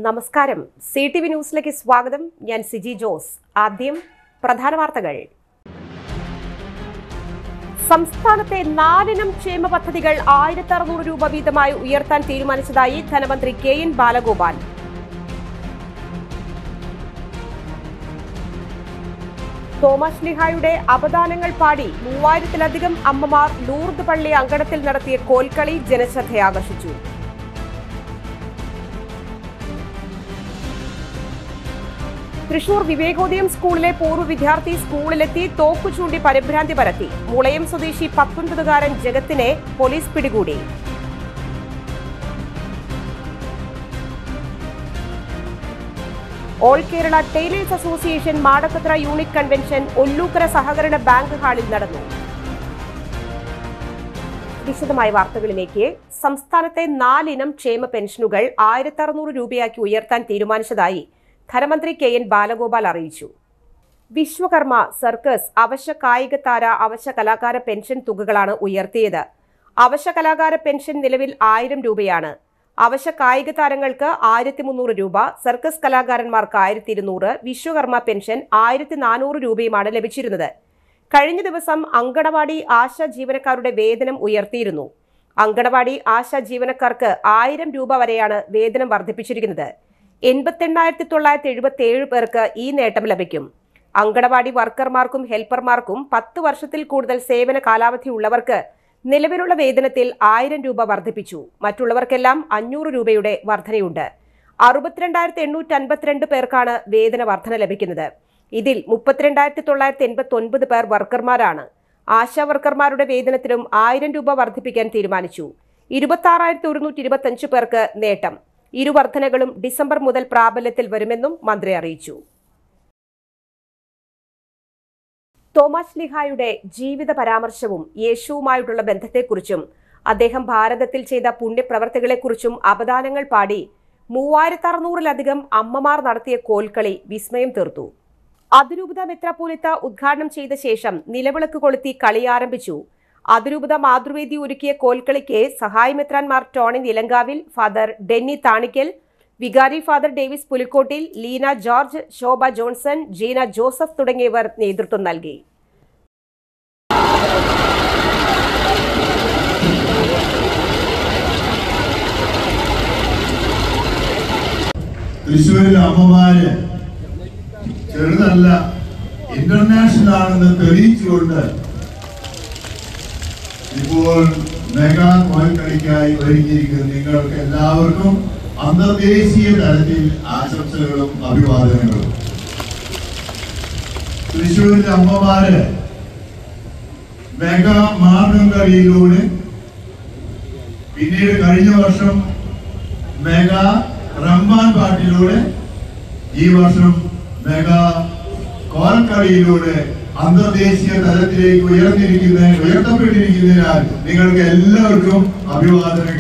നമസ്കാരം C T V ന്യൂസിലേക്ക് സ്വാഗതം ഞാൻ സിജി ജോസ് ആദ്യം പ്രധാന വാർത്തകൾ സംസ്ഥാനത്തെ നാലിനം ക്ഷേമ പദ്ധതികൾ ആയിരത്തി അറുന്നൂറ് രൂപ വീതമായി ഉയർത്താൻ തീരുമാനിച്ചതായി ധനമന്ത്രി കെ എൻ ബാലഗോപാൽ തോമസ് ലിഹായുടെ അപദാനങ്ങൾ പാടി മൂവായിരത്തിലധികം അമ്മമാർ ലൂർദ് പള്ളി അങ്കണത്തിൽ നടത്തിയ കോൽക്കളി ജനശ്രദ്ധയാകർഷിച്ചു തൃശൂർ വിവേകോദയം സ്കൂളിലെ പൂർവ്വ വിദ്യാർത്ഥി സ്കൂളിലെത്തി തോക്കു ചൂണ്ടി പരിഭ്രാന്തി പരത്തി മുളയം സ്വദേശി പത്തൊൻപതുകാരൻ ജഗത്തിനെ പോലീസ് പിടികൂടി all Kerala tailors association Madakkathara unit convention Ollukkara സഹകരണ ബാങ്ക് ഹാളിൽ നടന്നു വിശദമായ വാർത്തകളിലേക്ക് സംസ്ഥാനത്തെ നാലിനം ക്ഷേമ പെൻഷനുകൾ ആയിരത്തി അറുന്നൂറ് രൂപയാക്കി ഉയർത്താൻ തീരുമാനിച്ചതായി ധനമന്ത്രി കെ എൻ ബാലഗോപാൽ അറിയിച്ചു വിശ്വകർമ്മ സർക്കസ് അവശ്യ കായിക താര അവശ്യ കലാകാര പെൻഷൻ തുകകളാണ് ഉയർത്തിയത് അവശ്യ കലാകാര പെൻഷൻ നിലവിൽ ആയിരം രൂപയാണ് അവശ്യ കായിക താരങ്ങൾക്ക് ആയിരത്തി മുന്നൂറ് രൂപ സർക്കസ് കലാകാരന്മാർക്ക് ആയിരത്തി ഇരുന്നൂറ് വിശ്വകർമ്മ പെൻഷൻ ആയിരത്തി നാനൂറ് രൂപയുമാണ് ലഭിച്ചിരുന്നത് കഴിഞ്ഞ ദിവസം അങ്കണവാടി ആശ ജീവനക്കാരുടെ വേതനം ഉയർത്തിയിരുന്നു അങ്കണവാടി ആശ ജീവനക്കാർക്ക് ആയിരം രൂപ വരെയാണ് വേതനം വർദ്ധിപ്പിച്ചിരിക്കുന്നത് എൺപത്തെണ്ണായിരത്തി തൊള്ളായിരത്തി എഴുപത്തി ഏഴ് പേർക്ക് ഈ നേട്ടം ലഭിക്കും അങ്കണവാടി വർക്കർമാർക്കും ഹെൽപ്പർമാർക്കും പത്ത് വർഷത്തിൽ കൂടുതൽ സേവന കാലാവധി ഉള്ളവർക്ക് നിലവിലുള്ള വേതനത്തിൽ ആയിരം രൂപ വർദ്ധിപ്പിച്ചു മറ്റുള്ളവർക്കെല്ലാം അഞ്ഞൂറ് രൂപയുടെ വർധനയുണ്ട് അറുപത്തിരണ്ടായിരത്തി എണ്ണൂറ്റി അൻപത്തിരണ്ട് പേർക്കാണ് വേതന വർധന ലഭിക്കുന്നത് ഇതിൽ മുപ്പത്തിരണ്ടായിരത്തി തൊള്ളായിരത്തി എൺപത്തി ഒൻപത് പേർ വർക്കർമാരാണ് ആശാ വർക്കർമാരുടെ വേതനത്തിലും ആയിരം രൂപ വർദ്ധിപ്പിക്കാൻ തീരുമാനിച്ചു ഇരുപത്തി ആറായിരത്തി ഒരുന്നൂറ്റി ഇരുപത്തി പേർക്ക് നേട്ടം ഇരു വർധനകളും ഡിസംബർ മുതൽ പ്രാബല്യത്തിൽ വരുമെന്നും മന്ത്രി അറിയിച്ചു തോമസ് ലിഹായുടെ ജീവിത പരാമർശവും യേശുവുമായിട്ടുള്ള ബന്ധത്തെക്കുറിച്ചും അദ്ദേഹം ഭാരതത്തിൽ ചെയ്ത പുണ്യപ്രവർത്തികളെക്കുറിച്ചും അപദാനങ്ങൾ പാടി മൂവായിരത്തി അറുന്നൂറിലധികം അമ്മമാർ നടത്തിയ കോൽക്കളി വിസ്മയം തീർത്തു അതിരൂപത മെത്രാപ്പോലിത്ത ഉദ്ഘാടനം ചെയ്ത ശേഷം നിലവിളക്ക് കൊളുത്തി കളി ആരംഭിച്ചു അതിരൂപത മാതൃവേദി ഒരുക്കിയ കോൽക്കളിക്ക് സഹായമെത്രാൻമാർ ടോണി നിലങ്കാവിൽ ഫാദർ ഡെന്നി താണിക്കൽ വികാരി ഫാദർ ഡേവിസ് പുലിക്കോട്ടിൽ ലീന ജോർജ് ശോഭ ജോൺസൺ ജീന ജോസഫ് തുടങ്ങിയവർ നേതൃത്വം നൽകി തൃശ്ശൂരിലെ അമ്മമാര് ചെറുതല്ല ഇന്റർനാഷണൽ ആണെന്ന് തെളിയിച്ചുകൊണ്ട് ഇപ്പോൾ മെഗാ കോൽക്കളിക്കായി ഒരുങ്ങിയിരിക്കുന്ന നിങ്ങൾക്ക് എല്ലാവർക്കും അന്തർദേശീയ തലത്തിൽ ആശംസകളും അഭിവാദനങ്ങളും തൃശ്ശൂരിലെ അമ്മമാര് മെഗാ മാർഗം കളിയിലൂടെ പിന്നീട് കഴിഞ്ഞ വർഷം മെഗാ റംബാൻ പാട്ടിലൂടെ ഈ വർഷം മെഗാ കോൽക്കളിയിലൂടെ അന്തർദേശീയ തലത്തിലേക്ക് ഉയർന്നിരിക്കുന്ന ഉയർത്തപ്പെട്ടിരിക്കുന്നതിനാൽ നിങ്ങൾക്ക് എല്ലാവർക്കും അഭിവാദനങ്ങൾ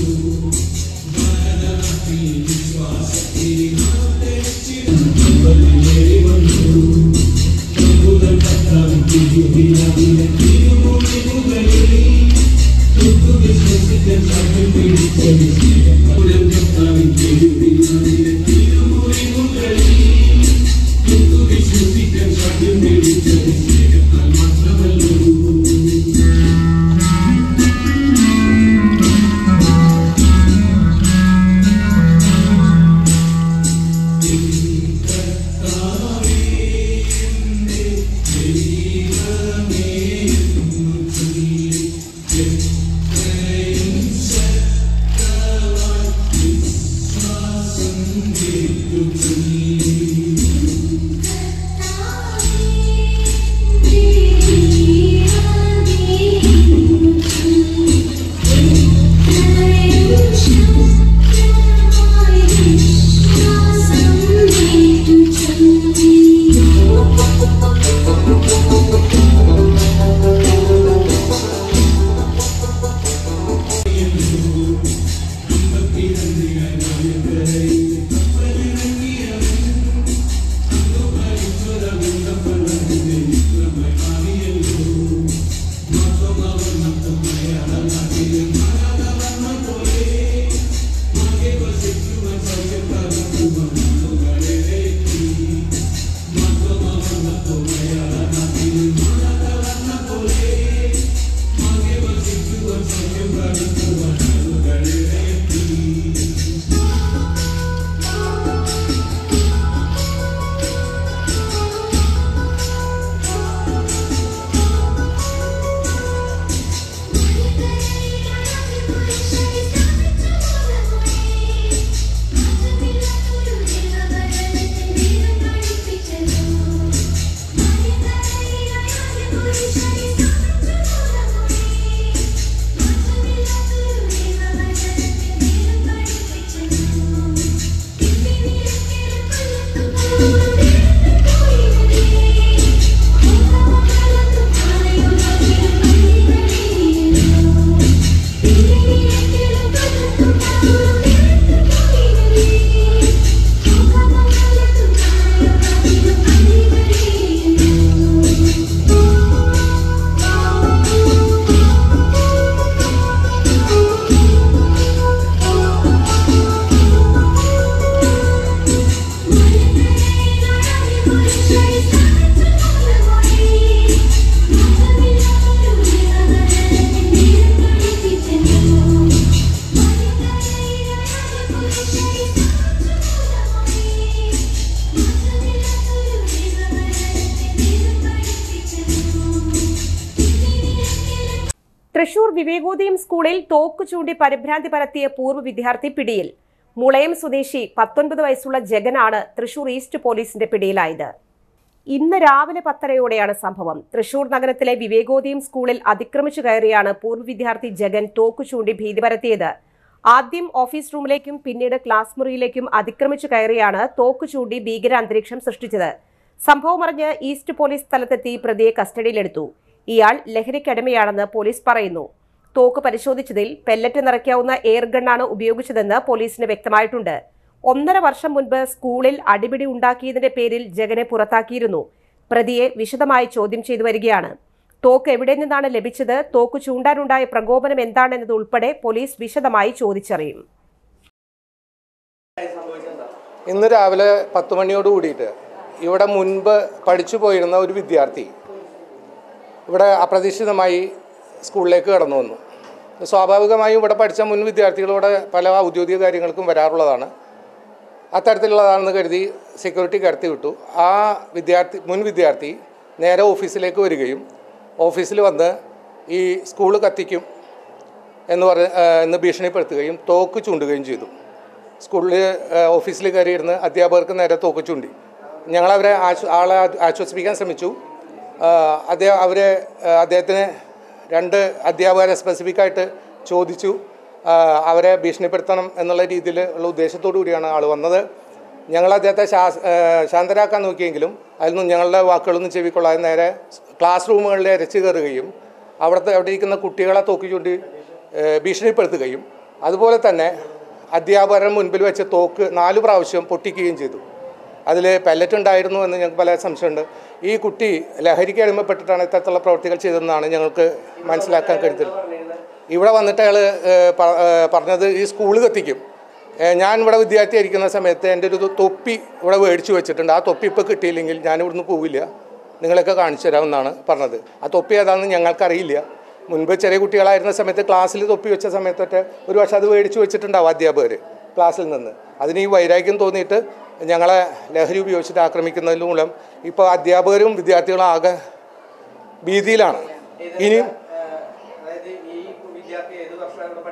Thank തൃശൂർ വിവേകോദയം സ്കൂളിൽ തോക്ക് ചൂണ്ടി പരിഭ്രാന്തി പരത്തിയ പൂർവ്വ വിദ്യാർത്ഥി പിടിയിൽ മുളയം സ്വദേശി പത്തൊൻപത് വയസ്സുള്ള ജഗനാണ് തൃശൂർ ഈസ്റ്റ് പോലീസിന്റെ പിടിയിലായത് ഇന്ന് രാവിലെ പത്തരയോടെയാണ് സംഭവം തൃശൂർ നഗരത്തിലെ വിവേകോദയം സ്കൂളിൽ അതിക്രമിച്ചു കയറിയാണ് പൂർവ്വ വിദ്യാർത്ഥി ജഗൻ തോക്ക് ചൂണ്ടി ഭീതി പരത്തിയത് ആദ്യം ഓഫീസ് റൂമിലേക്കും പിന്നീട് ക്ലാസ് മുറിയിലേക്കും അതിക്രമിച്ചു കയറിയാണ് തോക്ക് ചൂണ്ടി ഭീകര അന്തരീക്ഷം സൃഷ്ടിച്ചത് സംഭവം അറിഞ്ഞ് ഈസ്റ്റ് പോലീസ് സ്ഥലത്തെത്തി പ്രതിയെ കസ്റ്റഡിയിലെടുത്തു ഇയാൾ ലഹരിക്കടിമയാണെന്ന് പോലീസ് പറയുന്നു തോക്ക് പരിശോധിച്ചതിൽ പെല്ലറ്റ് നിറയ്ക്കാവുന്ന എയർ ഗണ്ണാണ് ഉപയോഗിച്ചതെന്ന് പോലീസിന് വ്യക്തമായിട്ടുണ്ട് ഒന്നര വർഷം മുൻപ് സ്കൂളിൽ അടിപിടി ഉണ്ടാക്കിയതിന്റെ പേരിൽ ജഗനെ പുറത്താക്കിയിരുന്നു പ്രതിയെ വിശദമായി ചോദ്യം ചെയ്തു വരികയാണ് തോക്ക് എവിടെ നിന്നാണ് ലഭിച്ചത് തോക്ക് ചൂണ്ടാനുണ്ടായ പ്രകോപനം എന്താണെന്നത് ഉൾപ്പെടെ പോലീസ് വിശദമായി ചോദിച്ചറിയും ഇന്ന് രാവിലെ പത്ത് മണിയോട് കൂടിയിട്ട് ഇവിടെ മുൻപ് പഠിച്ചു പോയിരുന്ന ഒരു വിദ്യാർത്ഥി ഇവിടെ അപ്രതീക്ഷിതമായി സ്കൂളിലേക്ക് കടന്നു വന്നു സ്വാഭാവികമായും ഇവിടെ പഠിച്ച മുൻ വിദ്യാർത്ഥികൾ ഇവിടെ പല ഔദ്യോഗിക കാര്യങ്ങൾക്കും വരാറുള്ളതാണ് അത്തരത്തിലുള്ളതാണെന്ന് കരുതി സെക്യൂരിറ്റി കടത്തി വിട്ടു ആ വിദ്യാർത്ഥി മുൻ വിദ്യാർത്ഥി നേരെ ഓഫീസിലേക്ക് വരികയും ഓഫീസിൽ വന്ന് ഈ സ്കൂൾ കത്തിക്കും എന്ന് പറഞ്ഞ് എന്ന് ഭീഷണിപ്പെടുത്തുകയും തോക്ക് ചൂണ്ടുകയും ചെയ്തു സ്കൂളിൽ ഓഫീസിൽ കയറിയിരുന്ന് അധ്യാപകർക്ക് നേരെ തോക്ക് ചൂണ്ടി ഞങ്ങളവരെ ആശ്വ ആളെ ആശ്വസിപ്പിക്കാൻ ശ്രമിച്ചു അദ്ദേഹം അവരെ ആ, അദ്ദേഹത്തിന് രണ്ട് അധ്യാപകരെ സ്പെസിഫിക്കായിട്ട് ചോദിച്ചു ആ, അവരെ ഭീഷണിപ്പെടുത്തണം എന്നുള്ള രീതിയിൽ ഉള്ള ഉദ്ദേശത്തോടു കൂടിയാണ് ആൾ വന്നത് ഞങ്ങൾ അദ്ദേഹത്തെ ശാസ് ആ, ശാന്തരാക്കാൻ നോക്കിയെങ്കിലും അതിലൊന്നും ഞങ്ങളുടെ വാക്കുകളൊന്നും ചെവിക്കൊള്ളാതെ നേരെ ക്ലാസ് റൂമുകളിൽ അരച്ചു കയറുകയും അവിടുത്തെ അവിടെ ഇരിക്കുന്ന കുട്ടികളെ തോക്കി ചൂണ്ടി ആ, ഭീഷണിപ്പെടുത്തുകയും അതുപോലെ തന്നെ അധ്യാപകരുടെ മുൻപിൽ വെച്ച് തോക്ക് നാല് പ്രാവശ്യം പൊട്ടിക്കുകയും ചെയ്തു അതിൽ പെല്ലറ്റ് ഉണ്ടായിരുന്നു എന്ന് ഞങ്ങൾക്ക് പല സംശയമുണ്ട് ഈ കുട്ടി ലഹരിക്ക് അടിമപ്പെട്ടിട്ടാണ് ഇത്തരത്തിലുള്ള പ്രവർത്തികൾ ചെയ്തതെന്നാണ് ഞങ്ങൾക്ക് മനസ്സിലാക്കാൻ കഴിയുന്നത് ഇവിടെ വന്നിട്ട് അയാൾ പറഞ്ഞത് ഈ സ്കൂൾ കത്തിക്കും ഏ, ഞാൻ ഇവിടെ വിദ്യാർത്ഥിയായിരിക്കുന്ന സമയത്ത് എൻ്റെ ഒരു തൊപ്പി ഇവിടെ മേടിച്ചു വെച്ചിട്ടുണ്ട് ആ തൊപ്പി ഇപ്പോൾ കിട്ടിയില്ലെങ്കിൽ ഞാൻ ഇവിടുന്ന് പോവില്ല നിങ്ങളൊക്കെ കാണിച്ചു തരാമെന്നാണ് പറഞ്ഞത് ആ തൊപ്പി ഏതാണെന്ന് ഞങ്ങൾക്കറിയില്ല മുൻപ് ചെറിയ കുട്ടികളായിരുന്ന സമയത്ത് ക്ലാസ്സിൽ തൊപ്പി വെച്ച സമയത്തൊക്കെ ഒരു പക്ഷേ അത് മേടിച്ചു വെച്ചിട്ടുണ്ടാവും അധ്യാപകർ ക്ലാസ്സിൽ നിന്ന് അതിന് ഈ വൈരാഗ്യം തോന്നിയിട്ട് ഞങ്ങളെ ലഹരി ഉപയോഗിച്ചിട്ട് ആക്രമിക്കുന്നതിന് മൂലം ഇപ്പോൾ അധ്യാപകരും വിദ്യാർത്ഥികളും ആകെ ഭീതിയിലാണ് ഇനിയും അതായത് ഈ വിദ്യാർത്ഥി ഏത് വർഷമാണ് ഇവിടെ പഠിച്ചിരുന്നത്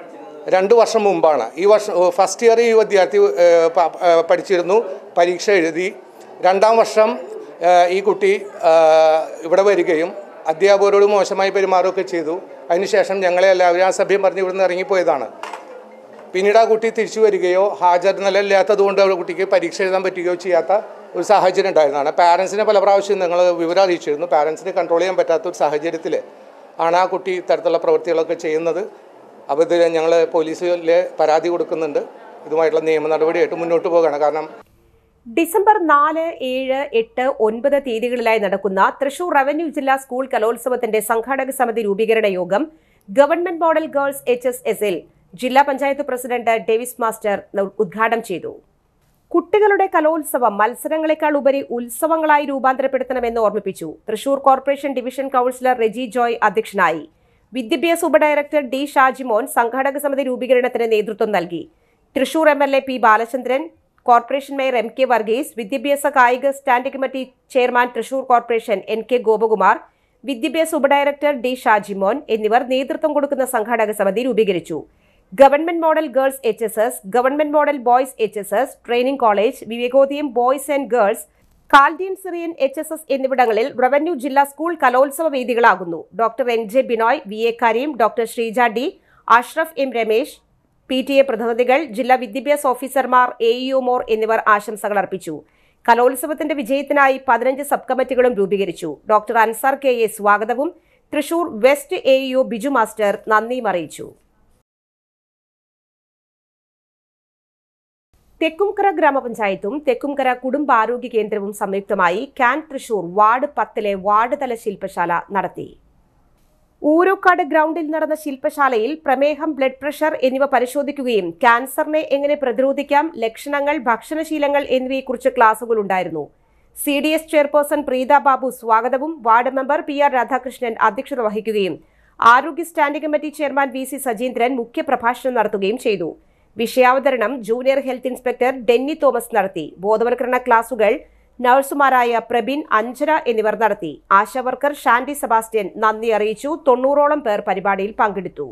രണ്ട് വർഷം മുമ്പാണ് ഈ വർഷം ഫസ്റ്റ് ഇയർ ഈ വിദ്യാർത്ഥി ഏഹ്, പ- ഏഹ്, പഠിച്ചിരുന്നു പരീക്ഷ എഴുതി രണ്ടാം വർഷം ഏഹ്, ഈ കുട്ടി ഏഹ്, ഇവിടെ വരികയും അധ്യാപകരോട് മോശമായി പെരുമാറുകയൊക്കെ ചെയ്തു അതിനുശേഷം ഞങ്ങളെ എല്ലാവരും ആ സഭ്യം പറഞ്ഞ് ഇവിടുന്ന് ഇറങ്ങിപ്പോയതാണ് പിന്നീട് ആ കുട്ടി തിരിച്ചു വരികയോ ഹാജർ നിലയില്ലാത്തത് കൊണ്ട് ആ കുട്ടിക്ക് പരീക്ഷ എഴുതാൻ പറ്റുകയോ ചെയ്യാത്ത ഒരു സാഹചര്യം ഉണ്ടായിരുന്നതാണ് പാരൻസിനെ പല പ്രാവശ്യം ഞങ്ങൾ വിവരം അറിയിച്ചിരുന്നു പാരൻസിനെ കൺട്രോൾ ചെയ്യാൻ പറ്റാത്ത ഒരു സാഹചര്യത്തിൽ ആണ് ആ കുട്ടി ഇത്തരത്തിലുള്ള പ്രവൃത്തികളൊക്കെ ചെയ്യുന്നത് അപ്പോൾ ഇത് ഞങ്ങൾ പോലീസിൽ പരാതി കൊടുക്കുന്നുണ്ട് ഇതുമായിട്ടുള്ള നിയമ നടപടിയായിട്ട് മുന്നോട്ട് പോകുകയാണ് കാരണം ഡിസംബർ നാല് ഏഴ് എട്ട് ഒൻപത് തീയതികളിലായി നടക്കുന്ന തൃശൂർ റവന്യൂ ജില്ലാ സ്കൂൾ കലോത്സവത്തിന്റെ സംഘാടക സമിതി രൂപീകരണ യോഗം government model girls H S എസിൽ ജില്ലാ പഞ്ചായത്ത് പ്രസിഡന്റ് ഡേവിസ് മാസ്റ്റർ ഉദ്ഘാടനം ചെയ്തു കുട്ടികളുടെ കലോത്സവം മത്സരങ്ങളെക്കാൾ ഉപരി ഉത്സവങ്ങളായി രൂപാന്തരപ്പെടുത്തണമെന്ന് ഓർമ്മിപ്പിച്ചു Thrissur corporation division councillor Reji Joy അധ്യക്ഷനായി വിദ്യാഭ്യാസ ഉപഡയറക്ടർ ഡി ഷാജിമോൻ സംഘാടക സമിതി രൂപീകരണത്തിന് നേതൃത്വം നൽകി Thrissur M L A P Balachandran corporation mayor M K Varghese വിദ്യാഭ്യാസ കായിക standing committee chairman Thrissur corporation N K Gopakumar വിദ്യാഭ്യാസ ഉപഡയറക്ടർ ഡി ഷാജിമോൻ എന്നിവർ നേതൃത്വം കൊടുക്കുന്ന സംഘാടക സമിതി രൂപീകരിച്ചു government model girls H S S government model boys H S S training college Vivekodayam boys and girls Chaldean Syrian H S S എന്നിവിടങ്ങളിൽ റവന്യൂ ജില്ലാ സ്കൂൾ കലോത്സവ വേദികളാകുന്നു doctor N J Binoy V A Kareem doctor Sreeja D Ashraf M Ramesh P T A പ്രതിനിധികൾ ജില്ലാ വിദ്യാഭ്യാസ ഓഫീസർമാർ A ഇഒമോർ എന്നിവർ ആശംസകൾ അർപ്പിച്ചു കലോത്സവത്തിന്റെ വിജയത്തിനായി പതിനഞ്ച് സബ് കമ്മിറ്റികളും രൂപീകരിച്ചു ഡോക്ടർ അൻസാർ കെ എ സ്വാഗതവും Thrissur west A EO Biju master നന്ദിയും അറിയിച്ചു തെക്കുംകര ഗ്രാമപഞ്ചായത്തും തെക്കുംകര കുടുംബാരോഗ്യ കേന്ദ്രവും സംയുക്തമായി ക്യാൻ തൃശൂർ വാർഡ് പത്തിലെ വാർഡ് തല ശില്പശാല നടത്തി ഊരോക്കാട് ഗ്രൗണ്ടിൽ നടന്ന ശില്പശാലയിൽ പ്രമേഹം ബ്ലഡ് പ്രഷർ എന്നിവ പരിശോധിക്കുകയും ക്യാൻസറിനെ എങ്ങനെ പ്രതിരോധിക്കാം ലക്ഷണങ്ങൾ ഭക്ഷണശീലങ്ങൾ എന്നിവയെക്കുറിച്ച് ക്ലാസുകൾ ഉണ്ടായിരുന്നു C D S chairperson Preetha Babu സ്വാഗതവും ward member P R Radhakrishnan അധ്യക്ഷത വഹിക്കുകയും ആരോഗ്യ standing committee chairman V C Sajeendran മുഖ്യപ്രഭാഷണം നടത്തുകയും ചെയ്തു വിഷയാവതരണം junior health inspector Denny Thomas നടത്തി ബോധവൽക്കരണ ക്ലാസുകൾ നഴ്സുമാരായ പ്രബിൻ അഞ്ജന എന്നിവർ നടത്തി ആശാവർക്കർ ഷാൻഡി സെബാസ്റ്റ്യൻ നന്ദി അറിയിച്ചു തൊണ്ണൂറോളം പേർ പരിപാടിയിൽ പങ്കെടുത്തു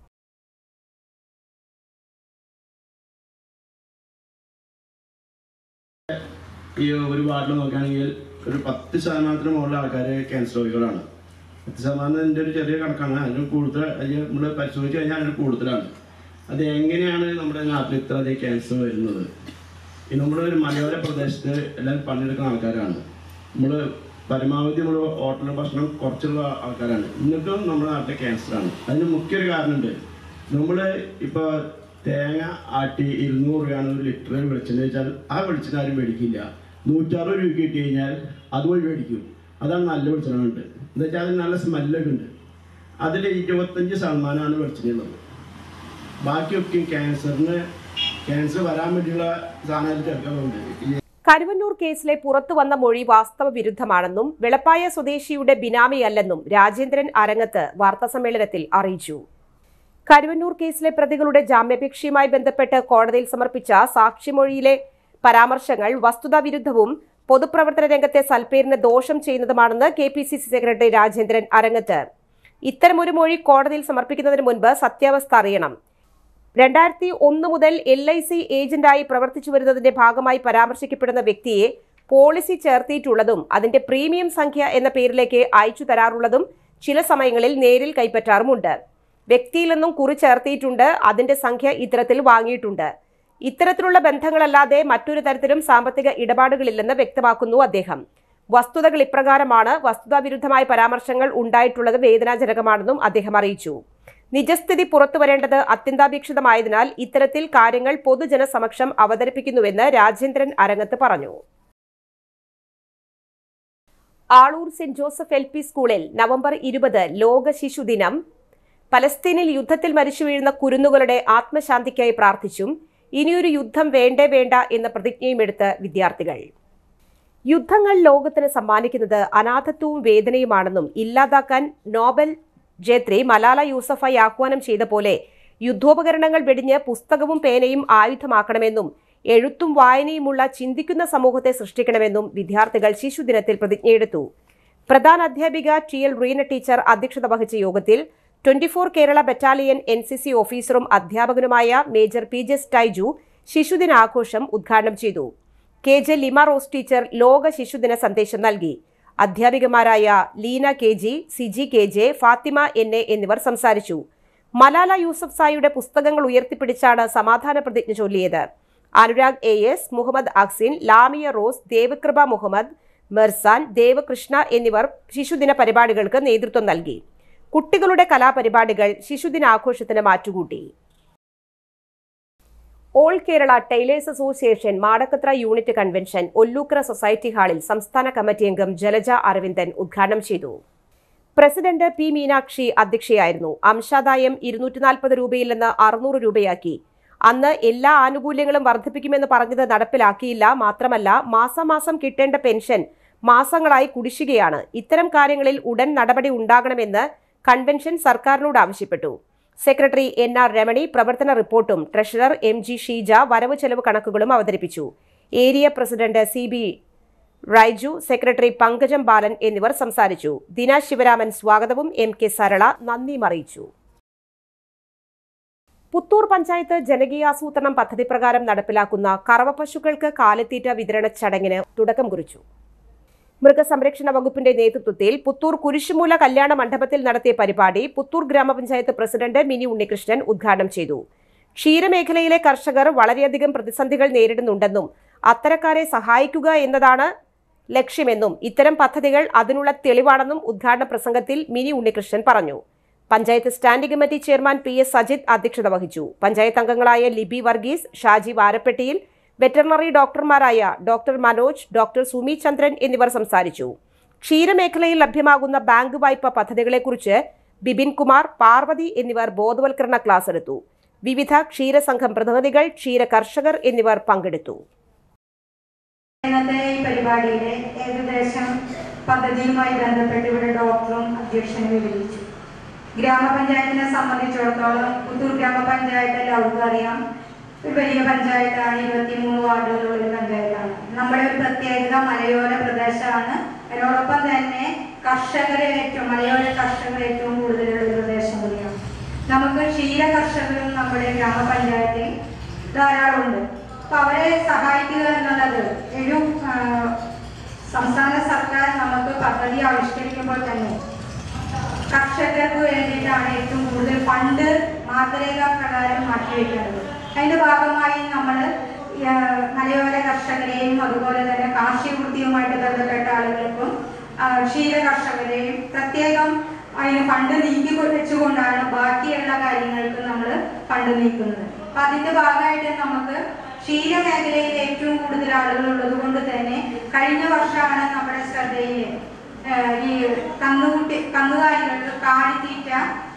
ഈ ഒരു വാർഡിൽ നോക്കുകയാണെങ്കിൽ ഒരു പത്ത് ശതമാനത്തിന് മുകളിൽ ആൾക്കാർ ക്യാൻസർ രോഗികളാണ് പത്ത് ശതമാനത്തിൻ്റെ ഒരു ചെറിയ കണക്കാണ് അതിന് കൂടുതൽ നമ്മൾ പരിശോധിച്ച് കഴിഞ്ഞാൽ അതിന് കൂടുതലാണ് അത് എങ്ങനെയാണ് നമ്മുടെ നാട്ടിൽ ഇത്ര അധികം ക്യാൻസർ വരുന്നത് ഈ നമ്മുടെ ഒരു മലയോര പ്രദേശത്ത് എല്ലാവരും പണിയെടുക്കുന്ന ആൾക്കാരാണ് നമ്മൾ പരമാവധി നമ്മൾ ഹോട്ടൽ ഭക്ഷണം കുറച്ചുള്ള ആൾക്കാരാണ് എന്നിട്ടും നമ്മുടെ നാട്ടിൽ ക്യാൻസറാണ് അതിന് മുഖ്യൊരു കാരണമുണ്ട് നമ്മൾ ഇപ്പോൾ തേങ്ങ ആട്ടി ഇരുന്നൂറ് രൂപയാണ് ഒരു ലിറ്റർ വെളിച്ചെണ്ണ വെച്ചാൽ ആ വെളിച്ചെണ്ണ ആരും മേടിക്കില്ല നൂറ്ററുപത് രൂപ കിട്ടി കഴിഞ്ഞാൽ അതുവഴി മേടിക്കും അതാണ് നല്ല വെളിച്ചെണ്ണ ഉണ്ട് എന്താ വെച്ചാൽ അതിന് നല്ല സ്മെല്ലൊക്കെ ഉണ്ട് അതിൽ ഇരുപത്തഞ്ച് ശതമാനമാണ് വെളിച്ചെണ്ണ ഉള്ളത് ബാക്കിയൊക്കെ ക്യാൻസറിന് ക്യാൻസർ വരാൻ വേണ്ടിയുള്ള സാധനങ്ങൾ ചേർക്കാറുണ്ട് ഈ കരുവന്നൂർ കേസിലെ പുറത്തു വന്ന മൊഴി വാസ്തവ വിരുദ്ധമാണെന്നും വെളപ്പായ സ്വദേശിയുടെ ബിനാമിയല്ലെന്നും രാജേന്ദ്രൻ അരങ്ങത്ത് വാർത്താസമ്മേളനത്തിൽ അറിയിച്ചു കരുവന്നൂർ കേസിലെ പ്രതികളുടെ ജാമ്യാപേക്ഷയുമായി ബന്ധപ്പെട്ട് കോടതിയിൽ സമർപ്പിച്ച സാക്ഷിമൊഴിയിലെ പരാമർശങ്ങൾ വസ്തുതാവിരുദ്ധവും പൊതുപ്രവർത്തന രംഗത്തെ സൽപ്പേരിന് ദോഷം ചെയ്യുന്നതുമാണെന്ന് K P C C secretary Rajendran Arangath ഇത്തരമൊരു മൊഴി കോടതിയിൽ സമർപ്പിക്കുന്നതിന് മുൻപ് സത്യാവസ്ഥ അറിയണം രണ്ടായിരത്തി ഒന്ന് മുതൽ എൽ ഐ സി ഏജന്റായി പ്രവർത്തിച്ചു വരുന്നതിന്റെ ഭാഗമായി പരാമർശിക്കപ്പെടുന്ന വ്യക്തിയെ പോളിസി ചേർത്തിയിട്ടുള്ളതും അതിന്റെ പ്രീമിയം സംഖ്യ എന്ന പേരിലേക്ക് അയച്ചു തരാറുള്ളതും ചില സമയങ്ങളിൽ നേരിൽ കൈപ്പറ്റാറുമുണ്ട് വ്യക്തിയിൽ നിന്നും കുറി ചേർത്തിയിട്ടുണ്ട് അതിന്റെ സംഖ്യ ഇത്തരത്തിൽ വാങ്ങിയിട്ടുണ്ട് ഇത്തരത്തിലുള്ള ബന്ധങ്ങളല്ലാതെ മറ്റൊരു തരത്തിലും സാമ്പത്തിക ഇടപാടുകളില്ലെന്ന് വ്യക്തമാക്കുന്നു അദ്ദേഹം വസ്തുതകൾ ഇപ്രകാരമാണ് വസ്തുതാവിരുദ്ധമായ പരാമർശങ്ങൾ ഉണ്ടായിട്ടുള്ളത് വേദനാജനകമാണെന്നും അദ്ദേഹം അറിയിച്ചു നിജസ്ഥിതി പുറത്തുവരേണ്ടത് അത്യന്താപേക്ഷിതമായതിനാൽ ഇത്തരത്തിൽ കാര്യങ്ങൾ പൊതുജനസമക്ഷം അവതരിപ്പിക്കുന്നുവെന്ന് രാജേന്ദ്രൻ അരങ്ങത്ത് പറഞ്ഞു Aloor saint Joseph L P സ്കൂളിൽ നവംബർ ഇരുപത് ലോക ശിശുദിനം പലസ്തീനിൽ യുദ്ധത്തിൽ മരിച്ചു വീഴുന്ന കുരുന്നുകളുടെ ആത്മശാന്തിക്കായി പ്രാർത്ഥിച്ചും ഇനിയൊരു യുദ്ധം വേണ്ടേ വേണ്ട എന്ന പ്രതിജ്ഞയും എടുത്ത് വിദ്യാർത്ഥികൾ യുദ്ധങ്ങൾ ലോകത്തിന് സമ്മാനിക്കുന്നത് അനാഥത്വവും വേദനയുമാണെന്നും ഇല്ലാതാക്കാൻ നോബൽ ജേത്രി മലാല യൂസഫായി ആഹ്വാനം ചെയ്ത പോലെ യുദ്ധോപകരണങ്ങൾ വെടിഞ്ഞ് പുസ്തകവും പേനയും ആയുധമാക്കണമെന്നും എഴുത്തും വായനയുമുള്ള ചിന്തിക്കുന്ന സമൂഹത്തെ സൃഷ്ടിക്കണമെന്നും വിദ്യാർത്ഥികൾ ശിശുദിനത്തിൽ പ്രതിജ്ഞയെടുത്തു പ്രധാന അധ്യാപിക ടി എൽ റീന ടീച്ചർ അധ്യക്ഷത വഹിച്ച യോഗത്തിൽ twenty four Kerala battalion N C C ഓഫീസറും അധ്യാപകനുമായ മേജർ പി ജെ സ്റ്റൈജു ശിശുദിനാഘോഷം ഉദ്ഘാടനം ചെയ്തു K J Lima Rose teacher ലോക ശിശുദിന സന്ദേശം നൽകി അധ്യാപികമാരായ Leena K G Siji K J Fathima N A എന്നിവർ സംസാരിച്ചു മലാല യൂസഫ് സായിയുടെ പുസ്തകങ്ങൾ ഉയർത്തിപ്പിടിച്ചാണ് സമാധാന പ്രതിജ്ഞ ചൊല്ലിയത് അനുരാഗ് എ എസ് മുഹമ്മദ് അക്സിൻ ലാമിയ റോസ് ദേവകൃപ മുഹമ്മദ് മെർസാൻ ദേവകൃഷ്ണ എന്നിവർ ശിശുദിന പരിപാടികൾക്ക് നേതൃത്വം നൽകി കുട്ടികളുടെ കലാപരിപാടികൾ ശിശുദിനാഘോഷത്തിന് മാറ്റുകൂട്ടി all Kerala tailors association Madakkathara unit convention Ollukkara society ഹാളിൽ സംസ്ഥാന കമ്മിറ്റി അംഗം ജലജ അരവിന്ദൻ ഉദ്ഘാടനം ചെയ്തു പ്രസിഡന്റ് പി മീനാക്ഷി അധ്യക്ഷയായിരുന്നു അംശാദായം ഇരുന്നൂറ്റി നാൽപ്പത് രൂപയിൽ നിന്ന് അറുന്നൂറ് രൂപയാക്കി അന്ന് എല്ലാ ആനുകൂല്യങ്ങളും വർദ്ധിപ്പിക്കുമെന്ന് പറഞ്ഞത് നടപ്പിലാക്കിയില്ല മാത്രമല്ല മാസാമാസം കിട്ടേണ്ട പെൻഷൻ മാസങ്ങളായി കുടിശ്ശികയാണ് ഇത്തരം കാര്യങ്ങളിൽ ഉടൻ നടപടി ഉണ്ടാകണമെന്ന് കൺവെൻഷൻ സർക്കാരിനോട് ആവശ്യപ്പെട്ടു സെക്രട്ടറി എൻ ആർ രമണി പ്രവർത്തന റിപ്പോർട്ടും ട്രഷറർ എം ജി ഷീജ വരവ് ചെലവ് കണക്കുകളും അവതരിപ്പിച്ചു area president C B Raiju secretary Pankajam Balan എന്നിവർ സംസാരിച്ചു ദിന ശിവരാമൻ സ്വാഗതവും എം കെ സരള നന്ദിയും അറിയിച്ചു പുത്തൂർ പഞ്ചായത്ത് ജനകീയാസൂത്രണം പദ്ധതി പ്രകാരം നടപ്പിലാക്കുന്ന കറവ പശുക്കൾക്ക് കാലിത്തീറ്റ വിതരണ ചടങ്ങിന് തുടക്കം കുറിച്ചു മൃഗസംരക്ഷണ വകുപ്പിന്റെ നേതൃത്വത്തിൽ പുത്തൂർ കുരിശുമൂല കല്യാണ മണ്ഡപത്തിൽ നടത്തിയ പരിപാടി പുത്തൂർ ഗ്രാമപഞ്ചായത്ത് പ്രസിഡന്റ് മിനി ഉണ്ണികൃഷ്ണൻ ഉദ്ഘാടനം ചെയ്തു ക്ഷീരമേഖലയിലെ കർഷകർ വളരെയധികം പ്രതിസന്ധികൾ നേരിടുന്നുണ്ടെന്നും അത്തരക്കാരെ സഹായിക്കുക എന്നതാണ് ലക്ഷ്യമെന്നും ഇത്തരം പദ്ധതികൾ അതിനുള്ള തെളിവാണെന്നും ഉദ്ഘാടന പ്രസംഗത്തിൽ മിനി ഉണ്ണികൃഷ്ണൻ പറഞ്ഞു panchayat standing committee chairman P S Sajith അധ്യക്ഷത വഹിച്ചു പഞ്ചായത്ത് അംഗങ്ങളായ ലിബി വർഗീസ് ഷാജി വാരപ്പെട്ടിയിൽ വെറ്ററിനറി ഡോക്ടർമാരായ ഡോക്ടർ മനോജ് ഡോക്ടർ സുമി ചന്ദ്രൻ എന്നിവർ സംസാരിച്ചു ക്ഷീരമേഖലയിൽ ലഭ്യമാകുന്ന ബാങ്ക് വായ്പ പദ്ധതികളെക്കുറിച്ച് ബിപിൻ കുമാർ പാർവതി എന്നിവർ ബോധവൽക്കരണ ക്ലാസ് എടുത്തു വിവിധ ക്ഷീരസംഘം പ്രതിനിധികൾ ക്ഷീര കർഷകർ എന്നിവർ പങ്കെടുത്തു ഇന്നത്തെ ഈ പരിപാടിയിലെ ഏകദേശം പദ്ധതിയുമായി ബന്ധപ്പെട്ട് ഇവിടെ ഡോക്ടറും അധ്യക്ഷനും വിവരിച്ചു ഗ്രാമപഞ്ചായത്തിനെ സംബന്ധിച്ചിടത്തോളം പുത്തൂർ ഗ്രാമപഞ്ചായത്ത് എല്ലാവർക്കും അറിയാം ഒരു വലിയ പഞ്ചായത്താണ് ഇരുപത്തിമൂന്ന് വാർഡുകളുള്ള ഒരു പഞ്ചായത്താണ് നമ്മുടെ ഒരു പ്രത്യേകത മലയോര പ്രദേശമാണ് അതിനോടൊപ്പം തന്നെ കർഷകരെ ഏറ്റവും മലയോര കർഷകർ ഏറ്റവും കൂടുതലുള്ള ഒരു പ്രദേശം കൂടിയാണ് നമുക്ക് ക്ഷീര കർഷകരും നമ്മുടെ ഗ്രാമപഞ്ചായത്തിൽ ധാരാളമുണ്ട് അപ്പൊ അവരെ സഹായിക്കുക എന്നുള്ളത് ഒരു ആ, സംസ്ഥാന സർക്കാർ നമുക്ക് പദ്ധതി ആവിഷ്കരിക്കുമ്പോൾ തന്നെ കർഷകർക്ക് വേണ്ടിയിട്ടാണ് ഏറ്റവും കൂടുതൽ ഫണ്ട് മാർഗരേഖ പ്രകാരം മാറ്റിവെക്കുന്നത് അതിന്റെ ഭാഗമായി നമ്മൾ മലയോര കർഷകരെയും അതുപോലെ തന്നെ കാർഷിക വൃത്തിയുമായിട്ട് ബന്ധപ്പെട്ട ആളുകൾക്കും ആ, ക്ഷീര കർഷകരെയും പ്രത്യേകം അതിന് ഫണ്ട് നീക്കി വെച്ചുകൊണ്ടാണ് ബാക്കിയുള്ള കാര്യങ്ങൾക്ക് നമ്മൾ ഫണ്ട് നീക്കുന്നത് അപ്പൊ അതിന്റെ ഭാഗമായിട്ട് നമുക്ക് ക്ഷീരമേഖലയിൽ ഏറ്റവും കൂടുതൽ ആളുകൾ ഉള്ളത് കൊണ്ട് തന്നെ കഴിഞ്ഞ വർഷമാണ് നമ്മുടെ ശ്രദ്ധയിൽ ഏഹ് ഈ കന്നുകുട്ടി കന്നുകാലികൾക്ക് കാലിത്തീറ്റ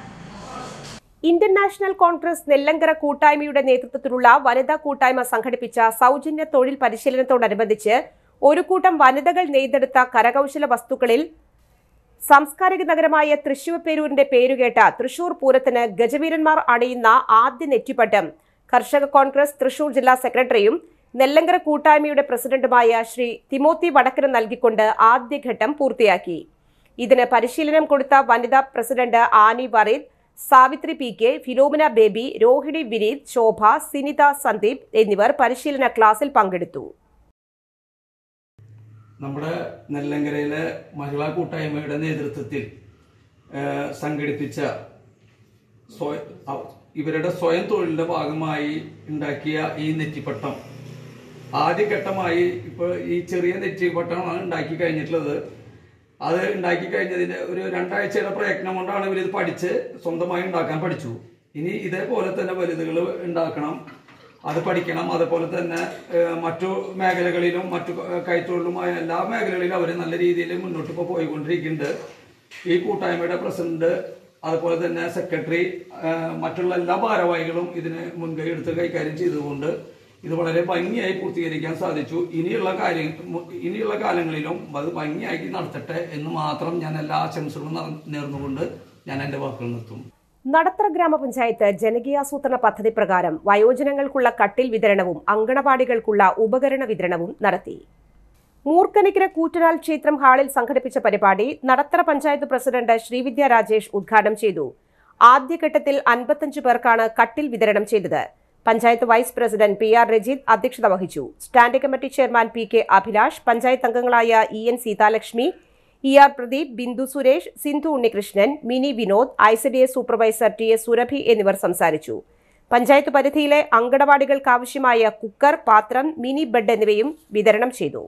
ഇന്ത്യൻ നാഷണൽ കോൺഗ്രസ് നെല്ലങ്കര കൂട്ടായ്മയുടെ നേതൃത്വത്തിലുള്ള വനിതാ കൂട്ടായ്മ സംഘടിപ്പിച്ച സൗജന്യ തൊഴിൽ പരിശീലനത്തോടനുബന്ധിച്ച് ഒരു കൂട്ടം വനിതകൾ നെയ്തെടുത്ത കരകൗശല വസ്തുക്കളിൽ സാംസ്കാരിക നഗരമായ തൃശൂർ പേരൂരിന്റെ പേരുകേട്ട തൃശൂർ പൂരത്തിന് ഗജവീരന്മാർ അണിയുന്ന ആദ്യ നെറ്റിപ്പട്ടം കർഷക കോൺഗ്രസ് തൃശൂർ ജില്ലാ സെക്രട്ടറിയും നെല്ലങ്കര കൂട്ടായ്മയുടെ പ്രസിഡന്റുമായ ശ്രീ തിമോത്തി വടക്കന് നൽകിക്കൊണ്ട് ആദ്യഘട്ടം പൂർത്തിയാക്കി ഇതിന് പരിശീലനം കൊടുത്ത വനിതാ president Annie Vareed Savithri P K Philomina Baby Rohini Vineeth Shobha Sinitha Sandeep എന്നിവർ പരിശീലന ക്ലാസ്സിൽ പങ്കെടുത്തു നമ്മുടെ നെല്ലങ്കരയിലെ മഹിളാ കൂട്ടായ്മയുടെ നേതൃത്വത്തിൽ ആ, സംഘടിപ്പിച്ച സ്വയ- അവ- ഇവരുടെ സ്വയം തൊഴിലിന്റെ ഭാഗമായി ഉണ്ടാക്കിയ ഈ നെറ്റിപ്പട്ടം ആദ്യഘട്ടമായി ഇപ്പോൾ ഈ ചെറിയ നെറ്റിപ്പട്ടമാണ് ഉണ്ടാക്കി കഴിഞ്ഞിട്ടുള്ളത് അത് ഉണ്ടാക്കി കഴിഞ്ഞതിന്റെ ഒരു രണ്ടാഴ്ചയുടെ പ്രയത്നം കൊണ്ടാണ് ഇവരിത് പഠിച്ച് സ്വന്തമായി ഉണ്ടാക്കാൻ പഠിച്ചു ഇനി ഇതേപോലെ തന്നെ വലുതുകൾ ഉണ്ടാക്കണം അത് പഠിക്കണം അതുപോലെ തന്നെ ഏഹ്, മറ്റു മേഖലകളിലും മറ്റു ക- കൈത്തൊഴിലുമായ എല്ലാ മേഖലകളിലും അവർ നല്ല രീതിയിൽ മുന്നോട്ട് ഇപ്പോൾ പോയിക്കൊണ്ടിരിക്കുന്നുണ്ട് ഈ കൂട്ടായ്മയുടെ പ്രസിഡന്റ് അതുപോലെ തന്നെ സെക്രട്ടറി ഏഹ്, മറ്റുള്ള എല്ലാ ഭാരവാഹികളും ഇതിന് മുൻകൈ എടുത്ത് കൈകാര്യം ചെയ്തുകൊണ്ട് ഇത് വളരെ ഭംഗിയായി പൂർത്തീകരിക്കാൻ സാധിച്ചു ഇനിയുള്ള കാര്യം ഇനിയുള്ള കാലങ്ങളിലും അത് ഭംഗിയാക്കി നടത്തട്ടെ എന്ന് മാത്രം ഞാൻ എല്ലാ ആശംസകളും നർ- നേർന്നുകൊണ്ട് ഞാൻ എൻ്റെ വാക്കുകൾ നിർത്തുന്നു നടത്തറ ഗ്രാമപഞ്ചായത്ത് ജനകീയാസൂത്രണ പദ്ധതി പ്രകാരം വയോജനങ്ങൾക്കുള്ള കട്ടിൽ വിതരണവും അങ്കണവാടികൾക്കുള്ള ഉപകരണ വിതരണവും നടത്തി മൂർക്കനിക്കര കൂറ്റനാൾ ക്ഷേത്രം ഹാളിൽ സംഘടിപ്പിച്ച പരിപാടി നടത്തറ പഞ്ചായത്ത് പ്രസിഡന്റ് ശ്രീവിദ്യ രാജേഷ് ഉദ്ഘാടനം ചെയ്തു ആദ്യഘട്ടത്തിൽ അൻപത്തഞ്ച് പേർക്കാണ് കട്ടിൽ വിതരണം ചെയ്തത് panchayat vice president P R Rajith അധ്യക്ഷത വഹിച്ചു standing committee chairman P K Abhilash panchayat അംഗങ്ങളായ E N Seethalakshmi E R Pradeep Bindu Suresh Sindhu Unnikrishnan Mini Vinod I C D S supervisor T S Surabhi എന്നിവർ സംസാരിച്ചു പഞ്ചായത്ത് പരിധിയിലെ അങ്കണവാടികൾക്കാവശ്യമായ കുക്കർ പാത്രം മിനി ബെഡ് എന്നിവയും വിതരണം ചെയ്തു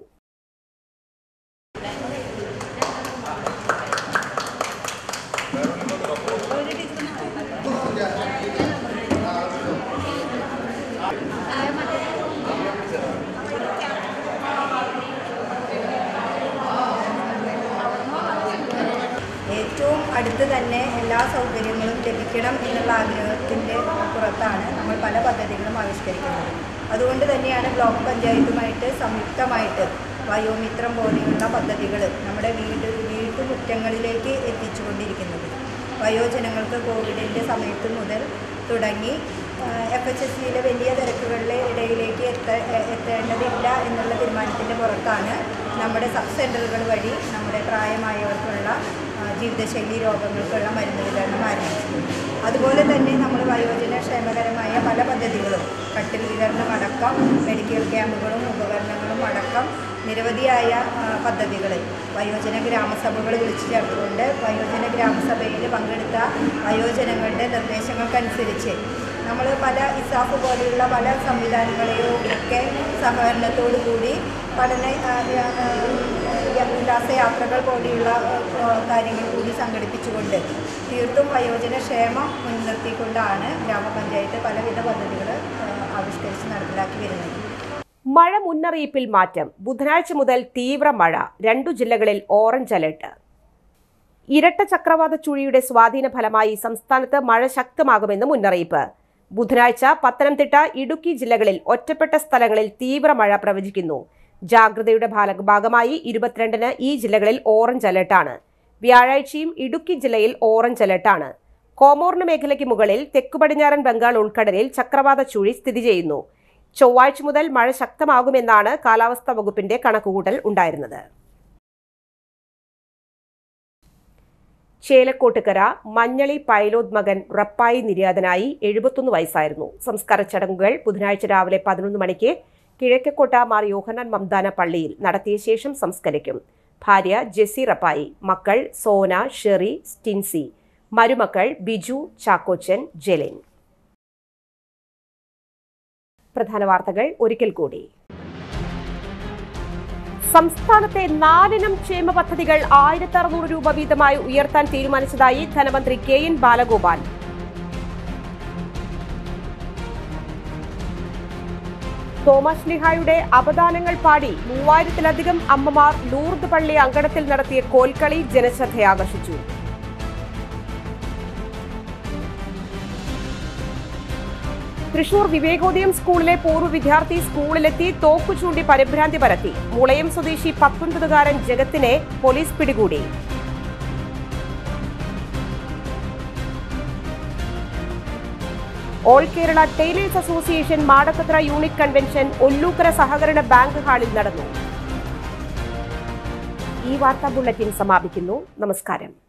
ഏറ്റവും അടുത്ത് തന്നെ എല്ലാ സൗകര്യങ്ങളും ലഭിക്കണം എന്നുള്ള ആഗ്രഹത്തിൻ്റെ പുറത്താണ് നമ്മൾ പല പദ്ധതികളും ആവിഷ്കരിക്കുന്നത് അതുകൊണ്ട് തന്നെയാണ് ബ്ലോക്ക് പഞ്ചായത്തുമായിട്ട് സംയുക്തമായിട്ട് വയോമിത്രം പോലെയുള്ള പദ്ധതികൾ നമ്മുടെ വീട് വീട്ടുമുറ്റങ്ങളിലേക്ക് എത്തിച്ചുകൊണ്ടിരിക്കുന്നത് വയോജനങ്ങൾക്ക് കോവിഡിൻ്റെ സമയത്ത് മുതൽ തുടങ്ങി എഫ് എച്ച് എസ് സിയിലെ വലിയ തിരക്കുകളുടെ ഇടയിലേക്ക് എത്ത എത്തേണ്ടതില്ല എന്നുള്ള തീരുമാനത്തിൻ്റെ പുറത്താണ് നമ്മുടെ സബ് സെൻ്ററുകൾ വഴി നമ്മുടെ പ്രായമായവർക്കുള്ള ആ, ജീവിതശൈലി രോഗങ്ങൾക്കുള്ള മരുന്ന് വിതരണം ആരംഭിച്ചു അതുപോലെ തന്നെ നമ്മൾ വയോജന ക്ഷേമകരമായ പല പദ്ധതികളും കട്ടിൽ വിതരണം അടക്കം മെഡിക്കൽ ക്യാമ്പുകളും ഉപകരണങ്ങളും അടക്കം നിരവധിയായ പദ്ധതികൾ വയോജന ഗ്രാമസഭകൾ വിളിച്ചു ചേർത്തുകൊണ്ട് വയോജന ഗ്രാമസഭയിൽ പങ്കെടുത്ത വയോജനങ്ങളുടെ നിർദ്ദേശങ്ങൾക്കനുസരിച്ച് നമ്മൾ പല ഇസാഫ് പോലെയുള്ള പല സംവിധാനങ്ങളെയും ഒക്കെ സഹകരണത്തോടു കൂടി പഠന ആ, ആ, ആ, ഉല്ലാസയാത്രകൾ പോലെയുള്ള ആ, കാര്യങ്ങൾ കൂടി സംഘടിപ്പിച്ചുകൊണ്ട് തീർത്തും വയോജന ക്ഷേമം മുൻനിർത്തിക്കൊണ്ടാണ് ഗ്രാമപഞ്ചായത്ത് പലവിധ പദ്ധതികൾ ആവിഷ്കരിച്ച് നടപ്പിലാക്കി വരുന്നത് മഴ മുന്നറിയിപ്പിൽ മാറ്റം ബുധനാഴ്ച മുതൽ തീവ്ര മഴ രണ്ടു ജില്ലകളിൽ ഓറഞ്ച് അലർട്ട് ഇരട്ട ചക്രവാത ചുഴിയുടെ സ്വാധീന ഫലമായി സംസ്ഥാനത്ത് മഴ ശക്തമാകുമെന്ന് മുന്നറിയിപ്പ് ബുധനാഴ്ച പത്തനംതിട്ട ഇടുക്കി ജില്ലകളിൽ ഒറ്റപ്പെട്ട സ്ഥലങ്ങളിൽ തീവ്ര മഴ പ്രവചിക്കുന്നു ജാഗ്രതയുടെ ഭാല- ഭാഗമായി ഇരുപത്തിരണ്ടിന് ഈ ജില്ലകളിൽ ഓറഞ്ച് അലർട്ടാണ് വ്യാഴാഴ്ചയും ഇടുക്കി ജില്ലയിൽ ഓറഞ്ച് അലർട്ടാണ് കോമോർണ് മേഖലയ്ക്ക് മുകളിൽ തെക്കു പടിഞ്ഞാറൻ ബംഗാൾ ഉൾക്കടലിൽ ചക്രവാത ചുഴി സ്ഥിതി ചെയ്യുന്നു ചൊവ്വാഴ്ച മുതൽ മഴ ശക്തമാകുമെന്നാണ് കാലാവസ്ഥാ വകുപ്പിന്റെ കണക്കുകൂട്ടൽ ഉണ്ടായിരുന്നത് ചേലക്കോട്ടുകര മഞ്ഞളി പൈലോത് മകൻ റപ്പായി നിര്യാതനായി എഴുപത്തൊന്ന് വയസ്സായിരുന്നു സംസ്കാര ചടങ്ങുകൾ ബുധനാഴ്ച രാവിലെ പതിനൊന്ന് മണിക്ക് കിഴക്കക്കോട്ട മാർ യോഹനാൻ മംദാന പള്ളിയിൽ നടത്തിയ ശേഷം സംസ്കരിക്കും ഭാര്യ ജെസി റപ്പായി മക്കൾ സോന ഷെറി സ്റ്റിൻസി മരുമക്കൾ ബിജു ചാക്കോച്ചൻ ജെലിൻ പ്രധാന വാർത്തകൾ ഒരിക്കൽ കൂടി സംസ്ഥാനത്തെ നാലിനം ക്ഷേമ പദ്ധതികൾ ആയിരത്തി അറുന്നൂറ് രൂപ വീതമായി ഉയർത്താൻ തീരുമാനിച്ചതായി ധനമന്ത്രി കെ എൻ ബാലഗോപാൽ തോമസ് ലിഹായുടെ അവദാനങ്ങൾ പാടി മൂവായിരത്തിലധികം അമ്മമാർ ലൂർദ് പള്ളി അങ്കണത്തിൽ നടത്തിയ കോൽക്കളി ജനശ്രദ്ധയാകർഷിച്ചു തൃശൂർ വിവേകോദയം സ്കൂളിലെ പൂർവ്വ വിദ്യാർത്ഥി സ്കൂളിലെത്തി തോക്കു ചൂണ്ടി പരിഭ്രാന്തി പരത്തി മുളയം സ്വദേശി പത്തൊൻപതുകാരൻ ജഗത്തിനെ പോലീസ് പിടികൂടി all Kerala tailors association Madakkathara unit convention Ollukkara സഹകരണ ബാങ്ക് ഹാളിൽ നടന്നു ഈ വാർത്താ ബുള്ളറ്റിൻ സമാപിക്കുന്നു നമസ്കാരം